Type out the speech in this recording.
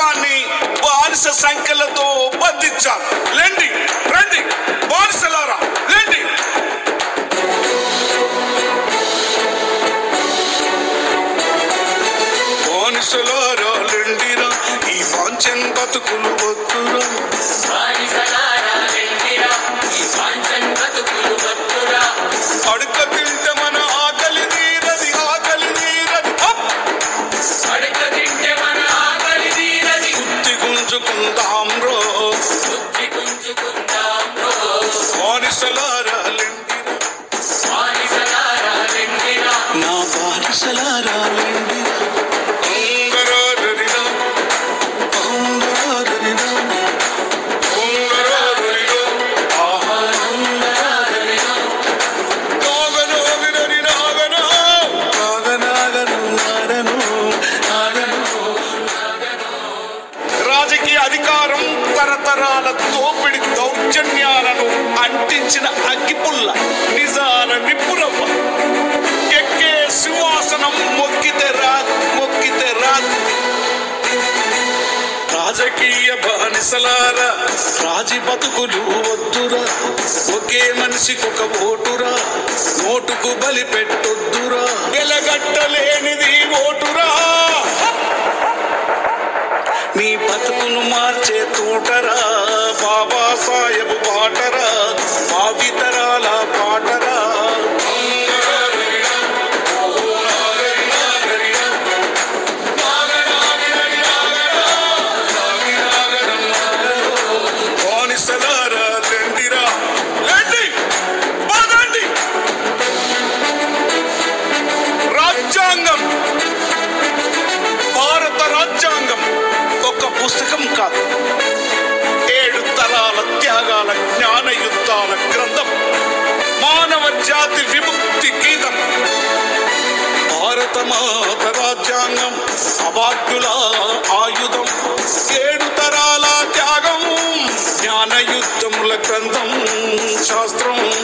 భారతాన్ని బానిస సంఖ్యలతో బంధించారు లెండి రండి బానిసలారా లెండి బానిసలారా లెండిరా ఈ వాంఛన్ బతుకులు వద్దురా బానిసలారా లెండిరా, ఈ వాంఛన్ బతుకులు వద్దురా. అడుక తింటే మన ఆకలి తీరది ఆకలి తీరది అప్! అడక తింటే మన ఆకలి తీరది. బుద్ధి గుంజుకుందాం రో బుద్ధి గుంజుకుందాం రో. బానిసలారా లెండిరా బానిసలారా లెండిరా, నా బానిసలారా లెండిరా ఉంగరారరిరా, ఉంగరారరిరా, ఉంగరారరిరా, ఆహా, ఉంగరారరిరా. నాగనాగనరి నాగనా, నాగనాగను నాగను, నాగను. రాజకీయ అధికారం తరతరాల దోపిడి దౌర్జన్యాలను అంటించిన అగ్గిపుల్ల నిజాల నిప్పురవ్వ ఎక్కే సింహాసనం మొక్కితే రాదు మొక్కితే రాదు రాజకీయ బానిసలారా రాజీ బతుకులు వద్దురా ఒకే మనిషికొక ఓటురా నోటుకు బలి పెట్టొద్దురా వెలగట్టలేనిది ఓటురా నీ బతుకును మార్చే తోటరా బాబా సాహెబ్ పాటరా భావితరాల పాటరా బానిసలారా లెండిరా లెండి పదండి రాజ్యాంగం భారత రాజ్యాంగం ఒక పుస్తకం కాదు ఏడు తరాల త్యాగాల జ్ఞాన యుద్ధాల గ్రంథం మానవ జాతి విముక్తి గీతం భారత మాత రాజ్యాంగం అవాక్యుల ఆయుధం ఏడు తరాల త్యాగం జ్ఞాన యుద్ధముల గ్రంథం శాస్త్రం